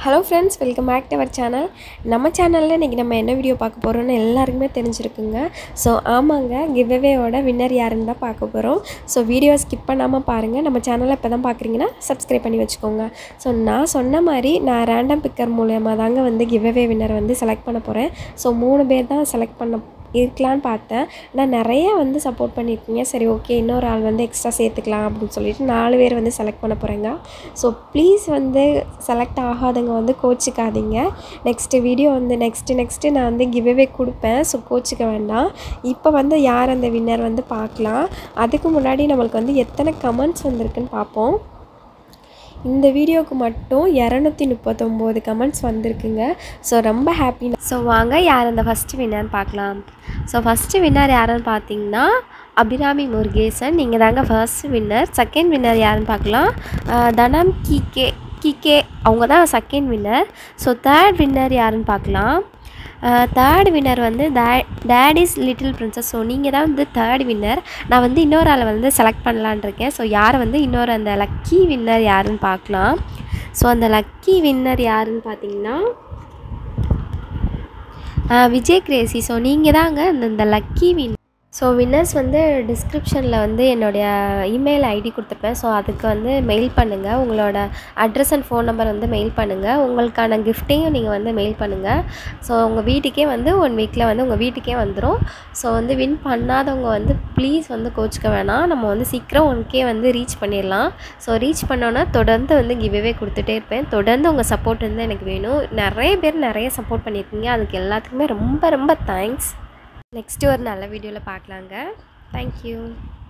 hello friends welcome back to our channel நம்ம சேனலில் இன்றைக்கி நம்ம என்ன வீடியோ பார்க்க போகிறோம்னு எல்லாருக்குமே தெரிஞ்சிருக்குங்க ஸோ ஆமாங்க கிவ்அவேயோட வின்னர் யாருன்னு தான் பார்க்க போகிறோம் ஸோ வீடியோ ஸ்கிப் பண்ணாமல் பாருங்கள் நம்ம சேனலை இப்போ தான் பார்க்குறீங்கன்னா சப்ஸ்கிரைப் பண்ணி வச்சுக்கோங்க ஸோ நான் சொன்ன மாதிரி நான் ரேண்டம் பிக்கர் மூலயமா தாங்க வந்து கிவ்அவே வின்னர் வந்து செலக்ட் பண்ண போகிறேன் ஸோ மூணு பேர் தான் செலக்ட் பண்ண இருக்கலான்னு பார்த்தேன் நான் நிறைய வந்து சப்போர்ட் பண்ணியிருக்கீங்க சரி ஓகே இன்னொரு ஆள் வந்து எக்ஸ்ட்ரா சேர்த்துக்கலாம் அப்படின்னு சொல்லிட்டு நாலு பேர் வந்து செலக்ட் பண்ண போகிறேங்க ஸோ ப்ளீஸ் வந்து செலக்ட் ஆகாதவங்க வந்து கோச்சிக்காதீங்க நெக்ஸ்ட்டு வீடியோ வந்து நெக்ஸ்ட்டு நெக்ஸ்ட்டு நான் வந்து கிவ்அவே கொடுப்பேன் ஸோ கோச்சிக்க வேண்டாம் இப்போ வந்து யார் அந்த வின்னர் வந்து பார்க்கலாம் அதுக்கு முன்னாடி நம்மளுக்கு வந்து எத்தனை கமெண்ட்ஸ் வந்திருக்குன்னு பார்ப்போம் இந்த வீடியோவுக்கு மட்டும் இரநூத்தி முப்பத்தொம்போது கமெண்ட்ஸ் வந்திருக்குங்க ஸோ ரொம்ப ஹாப்பி ஸோ வாங்க யார் அந்த ஃபஸ்ட்டு வின்னர்னு பார்க்கலாம் ஸோ ஃபஸ்ட்டு வின்னர் யாருன்னு பார்த்தீங்கன்னா அபிராமி முருகேசன் நீங்கள் தாங்க ஃபர்ஸ்ட் வின்னர் செகண்ட் வின்னர் யாருன்னு பார்க்கலாம் அஹ் தனம் கிகே கிகே அவங்க தான் second winner so third winner யாருன்னு பார்க்கலாம் தேர்ட் வின்னர் வந்து டே டேடிஸ் லிட்டில் பிரின்சஸ் ஸோ நீங்கள் தான் வந்து தேர்ட் வின்னர் நான் வந்து இன்னொரு ஆளை வந்து செலக்ட் பண்ணலான் இருக்கேன் ஸோ யாரை வந்து இன்னொரு அந்த லக்கி வின்னர் யாருன்னு பார்க்கலாம் ஸோ அந்த லக்கி வின்னர் யாருன்னு பார்த்தீங்கன்னா ஆஹ் விஜய் கிரேசி ஸோ நீங்கள் தாங்க இந்த இந்த லக்கி வின் ஸோ வின்னர்ஸ் வந்து டிஸ்கிரிப்ஷனில் வந்து என்னுடைய இமெயில் ஐடி கொடுத்துருப்பேன் ஸோ அதுக்கு வந்து மெயில் பண்ணுங்கள் உங்களோட அட்ரஸ் அண்ட் ஃபோன் நம்பர் வந்து மெயில் பண்ணுங்கள் உங்களுக்கான கிஃப்ட்டையும் நீங்கள் வந்து மெயில் பண்ணுங்கள் ஸோ உங்கள் வீட்டுக்கே வந்து ஒன் வீக்கில் வந்து உங்கள் வீட்டுக்கே வந்துடும் ஸோ வந்து வின் பண்ணாதவங்க வந்து ப்ளீஸ் வந்து கோச்சிக்க வேணாம் நம்ம வந்து சீக்கிரம் ஒன்கே வந்து ரீச் பண்ணிடலாம் ஸோ ரீச் பண்ணோன்னா தொடர்ந்து வந்து கிவ்வே கொடுத்துட்டே இருப்பேன் தொடர்ந்து உங்கள் சப்போர்ட் வந்து எனக்கு வேணும் நிறைய பேர் நிறைய சப்போர்ட் பண்ணியிருக்கீங்க அதுக்கு எல்லாத்துக்குமே ரொம்ப ரொம்ப தேங்க்ஸ் நெக்ஸ்ட்டு ஒரு நல்ல வீடியோவில் பார்க்கலாங்க தேங்க்யூ